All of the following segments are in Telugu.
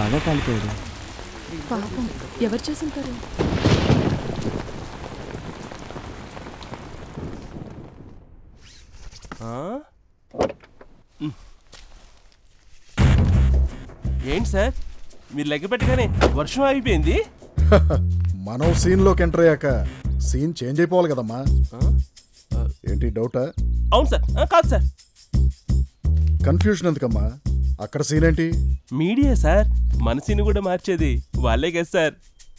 బాగా కాలిపోయాడు పాపం ఎవరు చేసుంటారు ఆ? ఉమ్. ఏంటి సార్ మీరు లెక్క పెట్టగానే వర్షం ఆగిపోయింది మనం సీన్లోకి ఎంటర్ అయ్యాక సీన్ చేంజ్ అయిపోవాలి కదమ్మా ఆ? ఏంటి డౌటా అవును సార్ ఆ, కాదు సార్ కన్ఫ్యూజన్ ఎందుకమ్మా అక్కడ సీన్ ఏంటి మీడియా సార్ మనసుని కూడా మార్చేది వాళ్ళే కదా సార్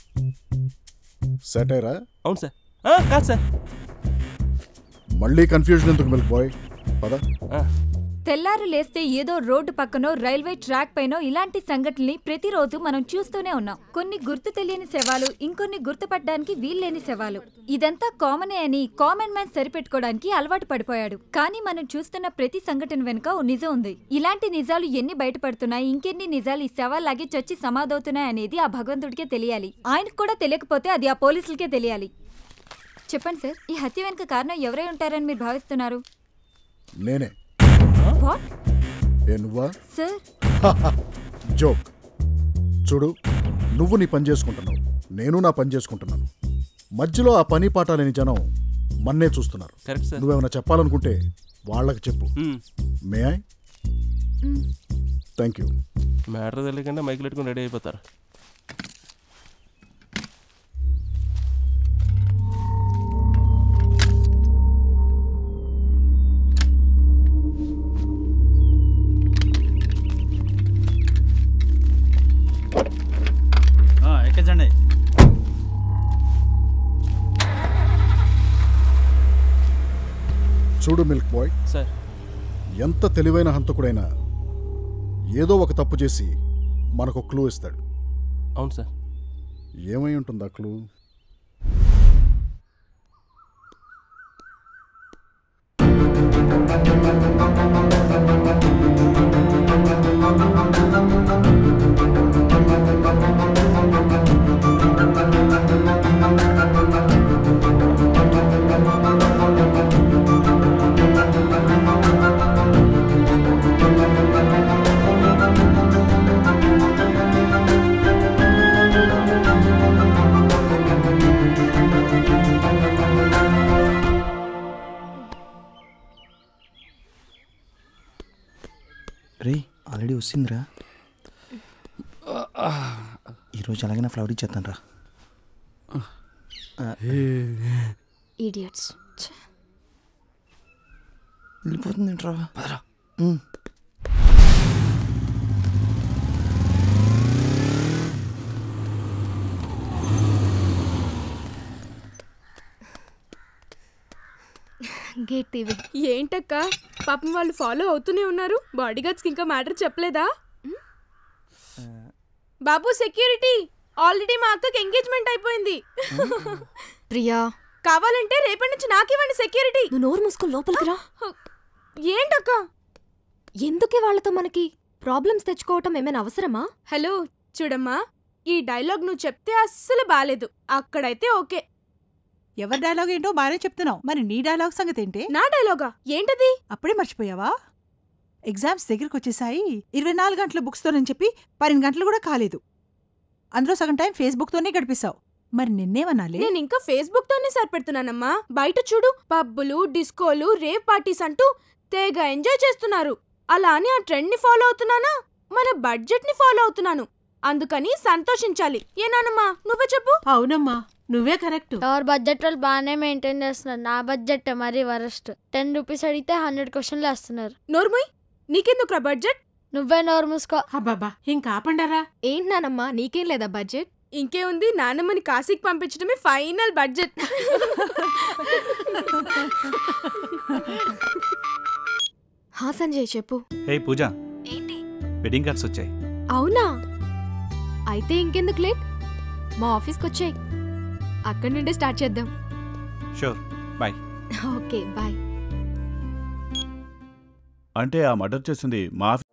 సెటైరా అవును సార్ ఆ, కాదు సార్ మళ్ళీ కన్ఫ్యూజన్ ఎందుకు మిల్క్ బాయ్ పద ఆ, తెల్లారు లేస్తే ఏదో రోడ్డు పక్కనో రైల్వే ట్రాక్ పైనో ఇలాంటి సంఘటనల్ని ప్రతిరోజు మనం చూస్తూనే ఉన్నాం కొన్ని గుర్తు తెలియని శవాలు ఇంకొన్ని గుర్తుపట్టడానికి వీల్లేని శవాలు ఇదంతా కామనే అని కామన్ మ్యాన్ సరిపెట్టుకోవడానికి అలవాటు పడిపోయాడు కానీ మనం చూస్తున్న ప్రతి సంఘటన వెనుక ఓ నిజం ఉంది ఇలాంటి నిజాలు ఎన్ని బయటపడుతున్నాయి ఇంకెన్ని నిజాలు ఈ శవాల్లాగే చచ్చి సమాధవుతున్నాయి అనేది ఆ భగవంతుడికే తెలియాలి ఆయనకు కూడా తెలియకపోతే అది ఆ పోలీసులకే తెలియాలి చెప్పండి సార్ ఈ హత్య వెనుక కారణం ఎవరై ఉంటారని మీరు భావిస్తున్నారు నేనే వాట్ ఏ నువ్వా సార్ జోక్ చూడు నువ్వు నీ పని చేసుకుంటున్నావు నేను నా పని చేసుకుంటున్నాను మధ్యలో ఆ పని పాట లేని జనం మన్నే చూస్తున్నారు కరెక్ట్ సార్ నువ్వేమైనా చెప్పాలనుకుంటే వాళ్ళకి చెప్పు um. May I thank you matter తెలియకుండా మైకులు పెట్టుకుని రెడీ అయిపోతారు ఎక్కించండి చూడు మిల్క్ బాయ్ సార్ ఎంత తెలివైన హంతకుడైనా ఏదో ఒక తప్పు చేసి మనకు క్లూ ఇస్తాడు అవును సార్ ఏమై ఉంటుంది ఆ క్లూ రే ఆల్రెడీ వచ్చిందిరా ఈరోజు అలాగే ఫ్లవర్ ఇచ్చేస్తాను రా ఈడియట్స్ వెళ్ళిపోతుంది ఏంట్రా పదరా గేట్ టీవీ ఏంటక్క పాపం వాళ్ళు ఫాలో అవుతూనే ఉన్నారు బాడీ గార్డ్స్కి ఇంకా మ్యాటర్ చెప్పలేదా బాబు సెక్యూరిటీ ఆల్రెడీ మా అక్కకి ఎంగేజ్మెంట్ అయిపోయింది ప్రియా కావాలంటే రేపటి నుంచి నాకివ్వండి సెక్యూరిటీ నువ్వు నోరు మూసుకొని లోపలికి రా ఏంటక్క ఎందుకే వాళ్ళతో మనకి ప్రాబ్లమ్స్ తెచ్చుకోవటం ఏమైనా అవసరమా హలో చూడమ్మా ఈ డైలాగ్ నువ్వు చెప్తే అస్సలు బాలేదు అక్కడైతే ఓకే ఎవరి డైలాగ్ ఏంటో బాగానే చెప్తున్నావు మరి నీ డైలాగ్ సంగతి ఏంటి నా డైలాగా ఏంటది అప్పుడే మర్చిపోయావా ఎగ్జామ్స్ దగ్గరకు వచ్చేసాయి ఇరవై నాలుగు గంటల బుక్స్తోనని చెప్పి పన్నెండు గంటలు కూడా కాలేదు అందులో సగం టైం ఫేస్బుక్తోనే గడిపేశావు మరి నిన్నేమనాలి నేను ఇంకా ఫేస్బుక్ తోనే సరిపెడుతున్నానమ్మా బయట చూడు పబ్బులు డిస్కోలు రేవ్ పార్టీస్ అంటూ తెగ ఎంజాయ్ చేస్తున్నారు అలా అని ఆ ట్రెండ్ ని ఫాలో అవుతున్నానా మన బడ్జెట్ ని ఫాలో అవుతున్నాను అందుకని సంతోషించాలి ఏనానమ్మా నువ్వే చెప్పు అవునమ్మా నువ్వే కరెక్ట్ ఎవరి బడ్జెట్ వాళ్ళు బాగానే మెయింటైన్ చేస్తున్నారు నా బడ్జెట్ మరీ వరస్ట్ టెన్ రూపీస్ అడిగితే హండ్రెడ్ క్వశ్చన్లు వేస్తున్నారు నోర్ముయ్ నీకెందుకురా బడ్జెట్ నువ్వే నోరు మూసుకో అబ్బాబా ఇంకా ఆపండారా ఏంటి నానమ్మా నీకేం లేదా బడ్జెట్ ఇంకేముంది నాన్నమ్మని కాశీకి పంపించడమే ఫైనల్ బడ్జెట్ హా సంజయ్ చెప్పు హే పూజ ఏంటి వెడ్డింగ్ కార్డ్స్ వచ్చాయి అవునా అయితే ఇంకెందుకు లేట్ మా ఆఫీస్కి వచ్చాయి అక్కడి నుండే స్టార్ట్ చేద్దాం షూర్ బాయ్ ఓకే బాయ్ అంటే ఆ మర్డర్ చేసింది మా